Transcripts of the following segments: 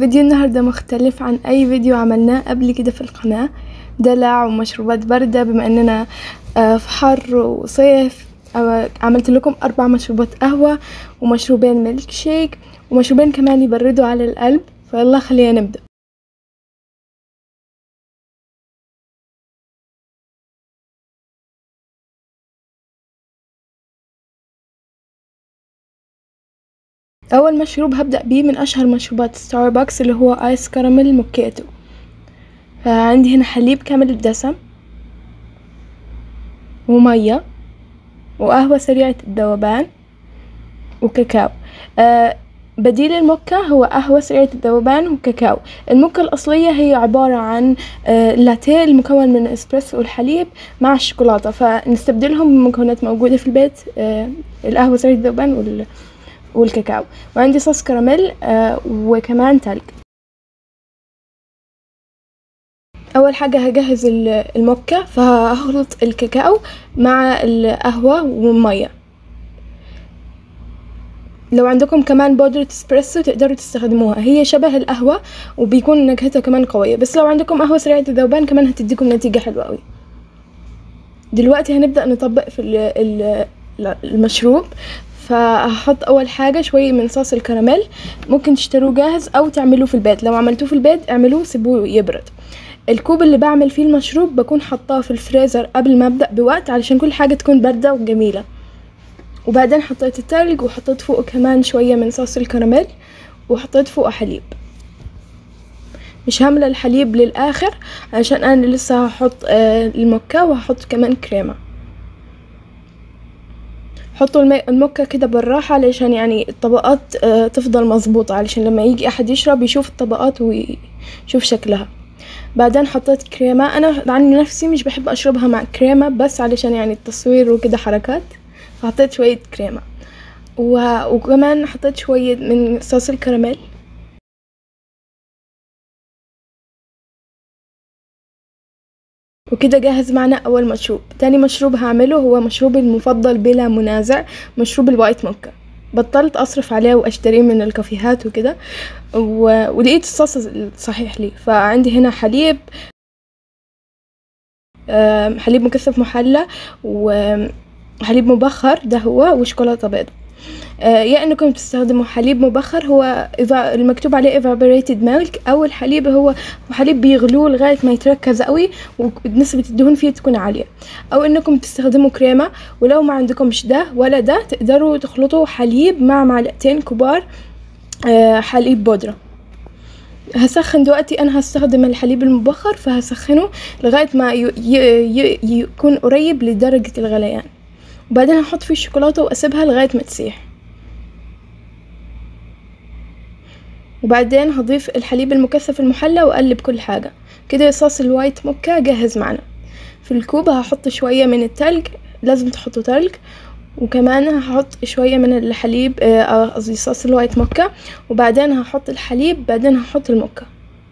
فيديو النهاردة مختلف عن أي فيديو عملناه قبل كده في القناة دلع ومشروبات باردة بما أننا آه، في حر وصيف آه، عملت لكم أربع مشروبات قهوة ومشروبين ميلك شيك ومشروبين كمان يبردوا على القلب فيلا خلينا نبدأ أول مشروب هبدأ بيه من أشهر مشروبات ستاربكس اللي هو آيس كراميل موكيتو فعندي هنا حليب كامل الدسم ومية وقهوة سريعة الذوبان وكاكاو آه بديل الموكا هو قهوة سريعة الذوبان وكاكاو الموكا الأصلية هي عبارة عن آه لاتيه المكون من الإسبريسو والحليب مع الشوكولاتة فنستبدلهم بمكونات موجودة في البيت آه القهوة سريعة الذوبان وال والكاكاو وعندي صوص كراميل آه وكمان تلج اول حاجه هجهز الموكا فهخلط الكاكاو مع القهوه والميه لو عندكم كمان بودرة اسبريسو تقدروا تستخدموها هي شبه القهوة وبيكون نكهتها كمان قوية بس لو عندكم قهوة سريعة الذوبان كمان هتديكم نتيجة حلوة قوي دلوقتي هنبدأ نطبق في المشروب فهحط اول حاجه شويه من صوص الكراميل ممكن تشتروه جاهز او تعملوه في البيت لو عملتوه في البيت اعملوه سيبوه يبرد الكوب اللي بعمل فيه المشروب بكون حطاه في الفريزر قبل ما ابدا بوقت علشان كل حاجه تكون بارده وجميله وبعدين حطيت التلج وحطيت فوقه كمان شويه من صوص الكراميل وحطيت فوقه حليب مش هعمل الحليب للاخر عشان انا لسه هحط المكة وهحط كمان كريمه حطوا الموكا كده بالراحة علشان يعني الطبقات تفضل مظبوطة علشان لما يجي أحد يشرب يشوف الطبقات ويشوف شكلها بعدين حطيت كريمة أنا عن نفسي مش بحب أشربها مع كريمة بس علشان يعني التصوير وكده حركات فحطيت شوية كريمة و... وكمان حطيت شوية من صوص الكراميل وكده جاهز معنا اول مشروب تاني مشروب هعمله هو مشروبي المفضل بلا منازع مشروب الوايت موكا بطلت اصرف عليه واشتريه من الكافيهات وكده و... ولقيت الصوص الصحيح لي فعندي هنا حليب حليب مكثف محلى وحليب مبخر ده هو وشوكولاته بيض يا انكم تستخدموا حليب مبخر هو المكتوب عليه evaporated milk او الحليب هو حليب بيغلوه لغايه ما يتركز قوي ونسبه الدهون فيه تكون عاليه او انكم تستخدموا كريمه ولو ما عندكمش ده ولا ده تقدروا تخلطوا حليب مع معلقتين كبار حليب بودره هسخن دلوقتي انا هستخدم الحليب المبخر فهسخنه لغايه ما يكون قريب لدرجه الغليان وبعدين هحط فيه الشوكولاته واسيبها لغايه ما تسيح وبعدين هضيف الحليب المكثف المحلى واقلب كل حاجه كده صوص الوايت موكا جاهز معنا في الكوب هحط شويه من التلج لازم تحطوا تلج وكمان هحط شويه من الحليب قصدي صوص الوايت موكا وبعدين هحط الحليب بعدين هحط الموكا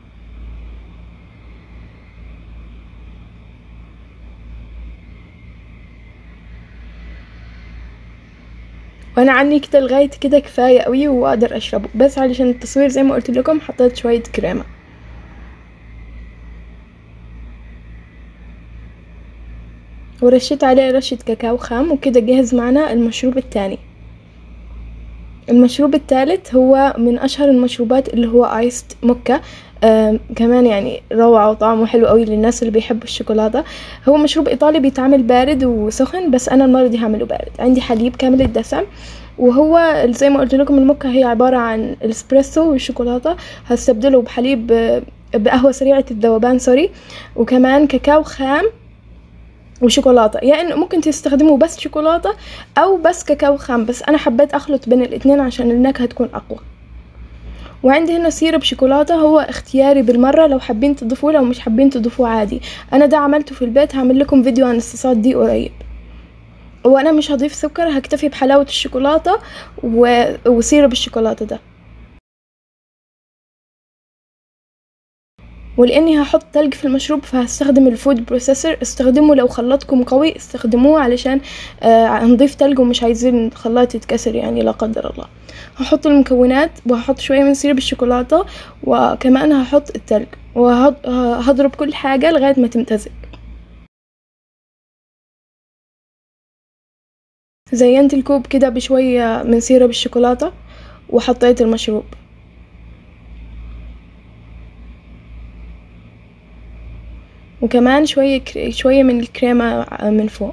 وانا عني كده لغايه كده كفايه قوي واقدر اشربه بس علشان التصوير زي ما قلت لكم حطيت شويه كريمه ورشيت عليه رشة كاكاو خام وكده جهز معنا المشروب التاني المشروب الثالث هو من اشهر المشروبات اللي هو ايست موكا آه كمان يعني روعة وطعمه حلو قوي للناس اللي بيحبوا الشوكولاتة هو مشروب ايطالي بيتعمل بارد وسخن بس انا المرة دي هعمله بارد عندي حليب كامل الدسم وهو زي ما قلت لكم الموكا هي عبارة عن الاسبريسو والشوكولاتة هستبدله بحليب بقهوة سريعة الذوبان سوري وكمان كاكاو خام وشوكولاته يا يعني انه ممكن تستخدموا بس شوكولاته او بس كاكاو خام بس انا حبيت اخلط بين الاثنين عشان النكهه تكون اقوى وعندي هنا سيرب شوكولاته هو اختياري بالمره لو حابين تضيفوه لو مش حابين تضيفوه عادي انا ده عملته في البيت هعمل لكم فيديو عن الصوصات دي قريب وانا مش هضيف سكر هكتفي بحلاوه الشوكولاته و... وسيرب الشوكولاته ده ولاني هحط تلج في المشروب فهستخدم الفود بروسيسور استخدمه لو خلاطكم قوي استخدموه علشان آه هنضيف تلج ومش عايزين الخلاط يتكسر يعني لا قدر الله هحط المكونات وهحط شويه من سيرب الشوكولاته وكمان هحط التلج وهضرب كل حاجه لغايه ما تمتزج زينت الكوب كده بشويه من سيرب الشوكولاته وحطيت المشروب وكمان شوية شوية من الكريمة من فوق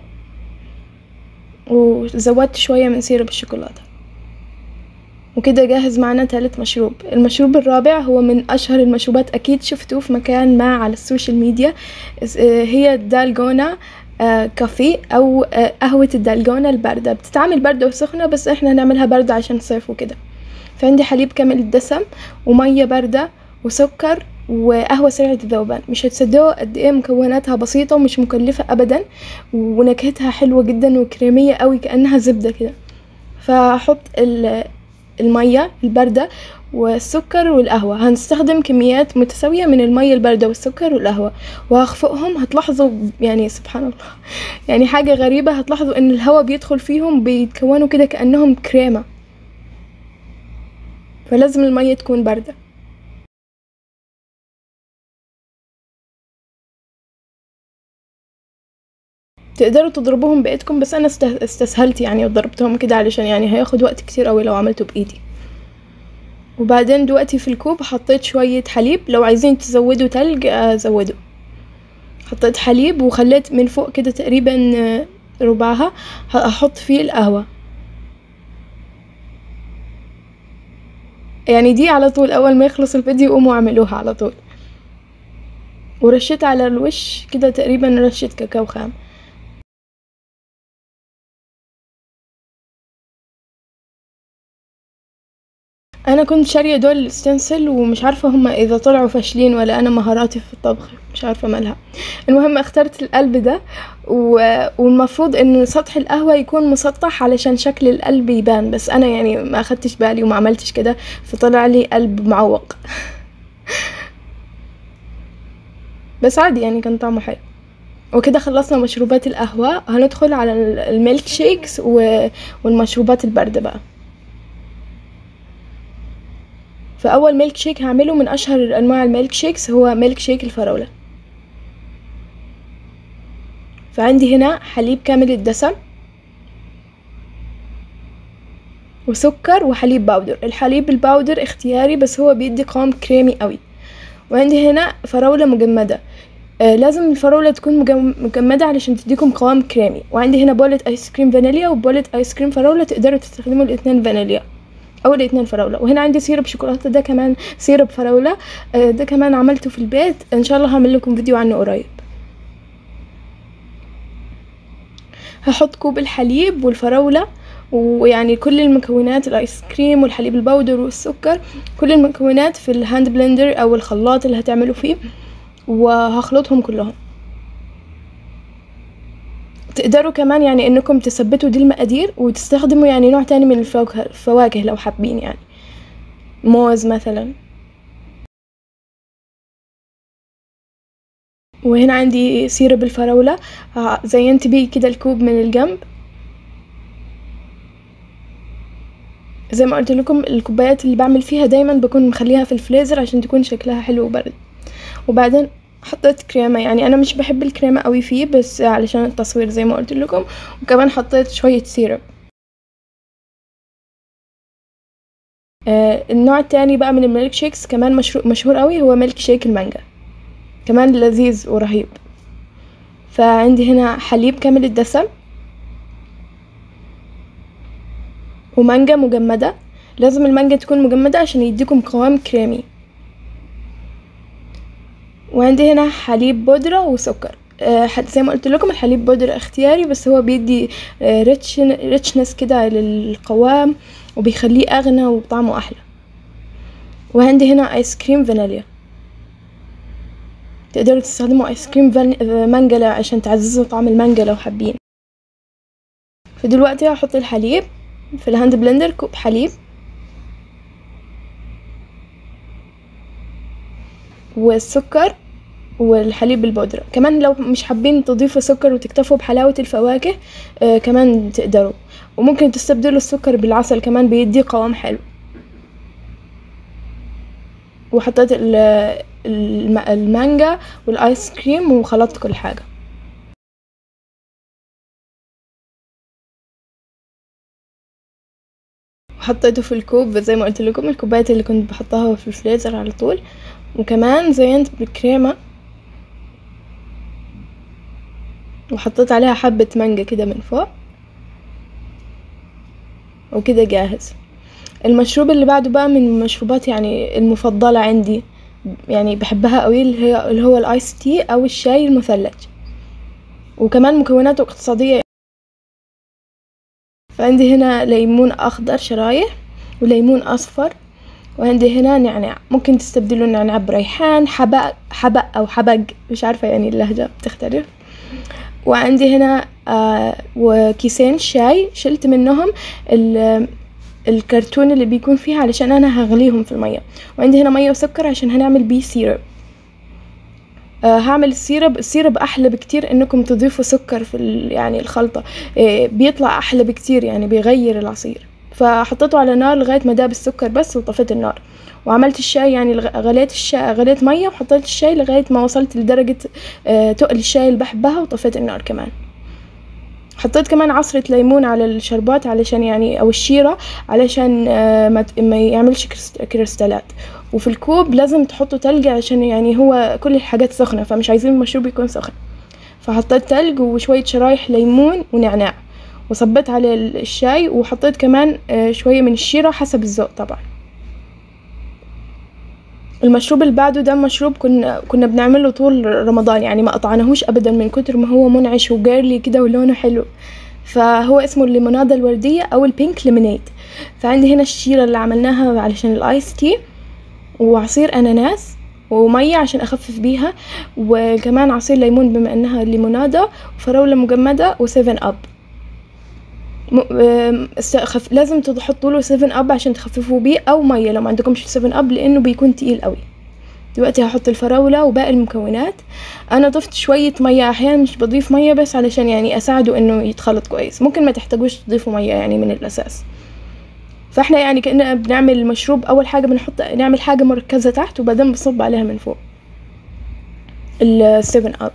وزودت شوية من سيرب الشوكولاتة وكده جاهز معنا تالت مشروب المشروب الرابع هو من أشهر المشروبات أكيد شفتوه في مكان ما على السوشيال ميديا هي الدالجونا كافي أو قهوة الدالجونا الباردة بتتعمل باردة وسخنة بس احنا هنعملها باردة عشان صيف وكده فعندي حليب كامل الدسم ومية باردة وسكر وقهوة سريعة الذوبان مش هتصدقوا قد ايه مكوناتها بسيطة ومش مكلفة ابدا ونكهتها حلوة جدا وكريمية قوي كأنها زبدة كده فهحط المية الباردة والسكر والقهوة هنستخدم كميات متساوية من المية الباردة والسكر والقهوة وهخفقهم هتلاحظوا يعني سبحان الله يعني حاجة غريبة هتلاحظوا ان الهواء بيدخل فيهم بيتكونوا كده كأنهم كريمة فلازم المية تكون باردة تقدروا تضربوهم بايدكم بس انا استسهلت يعني وضربتهم كده علشان يعني هياخد وقت كتير قوي لو عملته بايدي وبعدين دلوقتي في الكوب حطيت شوية حليب لو عايزين تزودوا تلج زودوا حطيت حليب وخليت من فوق كده تقريبا ربعها هحط فيه القهوة يعني دي على طول اول ما يخلص الفيديو قوموا اعملوها على طول ورشيت على الوش كده تقريبا رشة كاكاو خام انا كنت شارية دول الستنسل ومش عارفة هما اذا طلعوا فاشلين ولا انا مهاراتي في الطبخ مش عارفة مالها المهم اخترت القلب ده و... والمفروض ان سطح القهوة يكون مسطح علشان شكل القلب يبان بس انا يعني ما اخدتش بالي وما عملتش كده فطلع لي قلب معوق بس عادي يعني كان طعمه حلو وكده خلصنا مشروبات القهوة هندخل على الميلك شيكس و... والمشروبات الباردة بقى فاول ميلك شيك هعمله من اشهر انواع الميلك شيكس هو ميلك شيك الفراوله فعندي هنا حليب كامل الدسم وسكر وحليب باودر الحليب الباودر اختياري بس هو بيدي قوام كريمي قوي وعندي هنا فراولة مجمدة آه لازم الفراولة تكون مجمدة علشان تديكم قوام كريمي وعندي هنا بولة ايس كريم فانيليا وبولة ايس كريم فراولة تقدروا تستخدموا الاتنين فانيليا او الاتنين فراوله وهنا عندي سيرب شوكولاته ده كمان سيرب فراوله ده كمان عملته في البيت ان شاء الله هعمل لكم فيديو عنه قريب هحط كوب الحليب والفراوله ويعني كل المكونات الايس كريم والحليب البودر والسكر كل المكونات في الهاند بلندر او الخلاط اللي هتعملوا فيه وهخلطهم كلهم تقدروا كمان يعني انكم تثبتوا دي المقادير وتستخدموا يعني نوع تاني من الفواكه الفواكه لو حابين يعني موز مثلا وهنا عندي سيرب الفراولة زينت بيه كده الكوب من الجنب زي ما قلت لكم الكوبايات اللي بعمل فيها دايما بكون مخليها في الفريزر عشان تكون شكلها حلو وبرد وبعدين حطيت كريمة يعني انا مش بحب الكريمة قوي فيه بس علشان التصوير زي ما قلت لكم وكمان حطيت شوية سيرب آه النوع التاني بقى من الميلك شيكس كمان مشهور, مشهور قوي هو ميلك شيك المانجا كمان لذيذ ورهيب فعندي هنا حليب كامل الدسم ومانجا مجمدة لازم المانجا تكون مجمدة عشان يديكم قوام كريمي وعندي هنا حليب بودرة وسكر أه زي ما قلت لكم الحليب بودرة اختياري بس هو بيدي أه ريتش ريتشنس كده للقوام وبيخليه اغنى وطعمه احلى وعندي هنا ايس كريم فانيليا تقدروا تستخدموا ايس كريم مانجا عشان تعززوا طعم المانجا لو حابين فدلوقتي هحط الحليب في الهاند بلندر كوب حليب والسكر والحليب البودرة كمان لو مش حابين تضيفوا سكر وتكتفوا بحلاوة الفواكه آه كمان تقدروا وممكن تستبدلوا السكر بالعسل كمان بيدي قوام حلو وحطيت ال- الم- المانجا والايس كريم وخلطت كل حاجة حطيته في الكوب زي ما قلت لكم الكوبايات اللي كنت بحطها في الفريزر على طول وكمان زينت بالكريمة وحطيت عليها حبة مانجا كده من فوق وكده جاهز المشروب اللي بعده بقى من المشروبات يعني المفضلة عندي يعني بحبها قوي اللي هي اللي هو الايس تي او الشاي المثلج وكمان مكوناته اقتصادية فعندي هنا ليمون اخضر شرايح وليمون اصفر وعندي هنا نعناع ممكن تستبدلوا النعناع بريحان حبق حبق او حبق مش عارفة يعني اللهجة بتختلف وعندي هنا آه وكيسين شاي شلت منهم ال- الكرتون اللي بيكون فيها علشان انا هغليهم في المية وعندي هنا مية وسكر عشان هنعمل بيه سيرب آه هعمل السيرب السيرب احلى بكتير انكم تضيفوا سكر في ال- يعني الخلطة آه بيطلع احلى بكتير يعني بيغير العصير فحطيته على نار لغاية ما داب السكر بس وطفيت النار وعملت الشاي يعني الغ- غليت الشاي غليت مية وحطيت الشاي لغاية ما وصلت لدرجة آه تقل الشاي اللي بحبها وطفيت النار كمان حطيت كمان عصرة ليمون على الشربات علشان يعني او الشيرة علشان آه، ما ت- ما يعملش كريست- كريستالات وفي الكوب لازم تحطوا تلج عشان يعني هو كل الحاجات سخنة فمش عايزين المشروب يكون سخن فحطيت تلج وشوية شرايح ليمون ونعناع وصبيت على ال- الشاي وحطيت كمان آه، شوية من الشيرة حسب الذوق طبعا المشروب اللي بعده ده مشروب كنا كنا بنعمله طول رمضان يعني ما قطعناهوش ابدا من كتر ما هو منعش وجيرلي كده ولونه حلو فهو اسمه الليمونادة الوردية او البينك ليمونيد فعندي هنا الشيرة اللي عملناها علشان الايس تي وعصير اناناس ومية عشان اخفف بيها وكمان عصير ليمون بما انها ليمونادة وفراولة مجمدة وسيفن اب م... آم، است- خف... لازم تحطوا له 7 اب عشان تخففوا بيه او ميه لو ما عندكمش 7 اب لانه بيكون تقيل قوي دلوقتي هحط الفراولة وباقي المكونات انا ضفت شوية مية احيانا مش بضيف مية بس علشان يعني اساعده انه يتخلط كويس ممكن ما تحتاجوش تضيفوا مية يعني من الاساس فاحنا يعني كأننا بنعمل مشروب اول حاجة بنحط نعمل حاجة مركزة تحت وبعدين بصب عليها من فوق ال 7 اب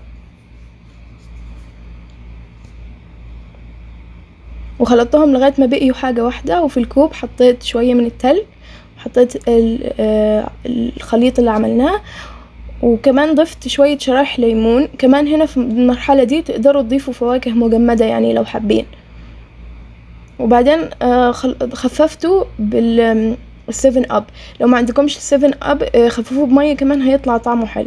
وخلطتهم لغاية ما بقيوا حاجة واحدة وفي الكوب حطيت شوية من التلج حطيت ال- آه، الخليط اللي عملناه وكمان ضفت شوية شرايح ليمون كمان هنا في المرحلة دي تقدروا تضيفوا فواكه مجمدة يعني لو حابين وبعدين آه، خل- خففته بال 7 اب لو ما عندكمش 7 اب آه، خففوه بمية كمان هيطلع طعمه حلو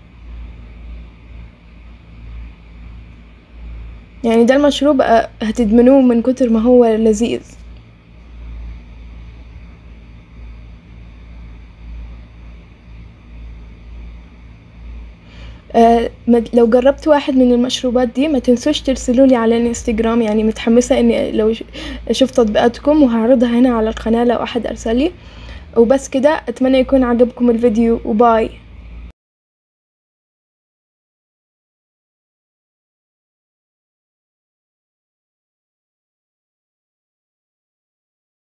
يعني ده المشروب آه، هتدمنوه من كتر ما هو لذيذ آه، ما- لو جربت واحد من المشروبات دي ما تنسوش ترسلوا لي على الانستجرام يعني متحمسة اني لو ش- اشوف تطبيقاتكم وهعرضها هنا على القناة لو احد ارسل لي وبس كده اتمنى يكون عجبكم الفيديو وباي